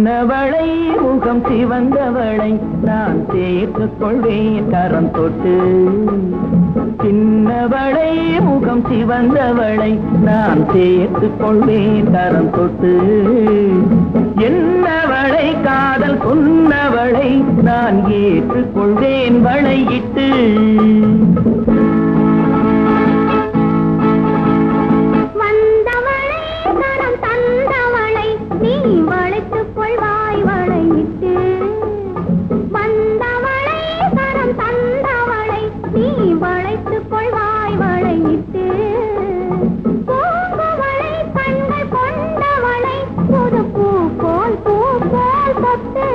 சின்னவளை முகம் சிவந்தவளை நான் சேர்த்துக் கொள்வேன் கரம் தொட்டு சின்னவளை முகம் சிவந்தவளை நான் சேர்த்துக் கொள்வேன் கரம் தொட்டு என்னவளை காதல் சொன்னவளை நான் ஏற்றுக் கொள்வேன் வளையிட்டு வந்தவளை கரம் தந்தவளை நீ வளைத்துக் கொள்வாய் வளையிட்டு வந்தவளை கரம் தந்தவளை நீ வளைத்துக் கொள்வாய் வளையிட்டு பூங்குவளை கண்கள் கொண்டவளை புது பூ போல் பூ போல் கொத்து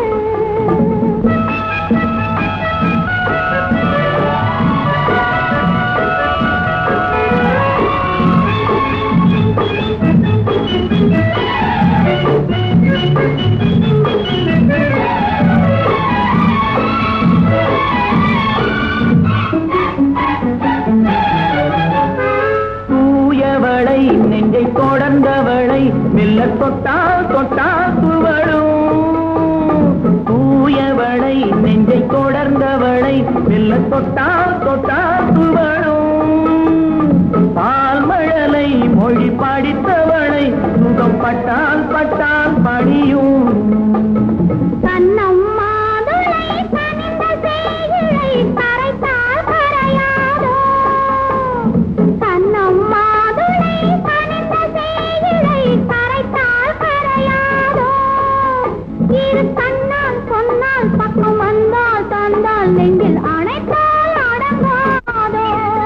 தூயவளை நெஞ்சை தொடர்ந்தவளை மெல்ல தொட்டால் தொட்டால் துவழும் தூயவளை நெஞ்சை தொடர்ந்தவளை மெல்ல தொட்டால் தொட்டால் துவழும் பால் மழலை மொழி படித்தவளை சுகம் பட்டால் பட்டால் படியும் கண்ணம் மாதுளை கனிந்த சேயிழை கரைத்தால் கரையாதோ கண்ணம் மாதுளை கனிந்த சேயிழை கரைத்தால் கரையாதோ இரு கண்ணால் சொன்னால் பக்கம் வந்தால் தந்தால் நெஞ்சில் அணைத்தால் அடங்காதோ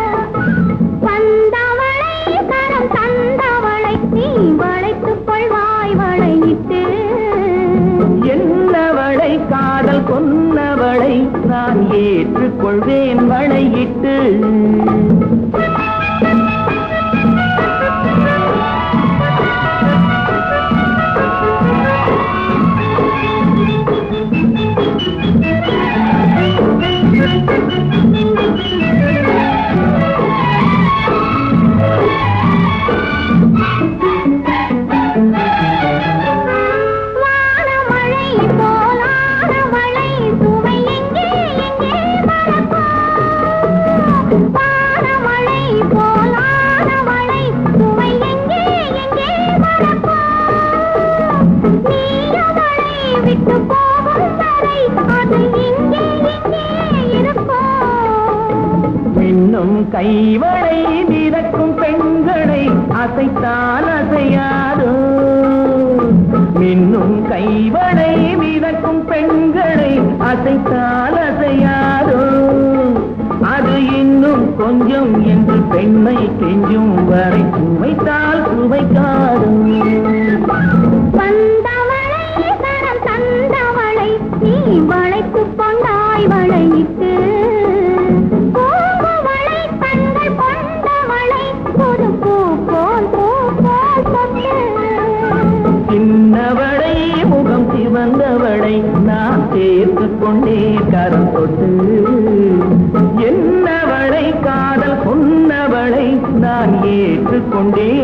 வந்தவளை கரம் தந்தவளை நீ வளைத்துக் கொள்வாய் வளையிட்டு என்னவளை காதல் கொன்னவளை நான் ஏற்றுக்கொள்வேன் வளையிட்டு வானமழை போலானவளை சுமை எங்கே எங்கே மறக்கும் வானமழை போலானவளை சுமை எங்கே எங்கே மறக்கும் நீ அவளை விட்டு போகும் வரை அது இங்கே இங்கே இருக்கும் மின்னும் கைவளை மிதக்கும் பெண்களை அசைத்தால் அசையாதோ மின்னும் கைவளை மிதக்கும் பெண்களை அசைத்தால் அசையாதோ அது இன்னும் கொஞ்சம் என்று பெண்ணை கெஞ்சும் வரை சுவைத்தால் சுவைக்காதோ வந்தவளை கரம் தந்தவளை நீ வளைத்துக் கொண்டாய் வளையிட்டு பூங்குவளை கண்கள் கொண்டவளை புது பூ போல் பூ போல் கொண்டு சின்னவளை முகம் சிவந்தவளை நான் சேர்த்துக் கொண்டே கரம் தொட்டு என்னவளை காதல் சொன்னவளை நான் ஏற்றுக்கொண்டே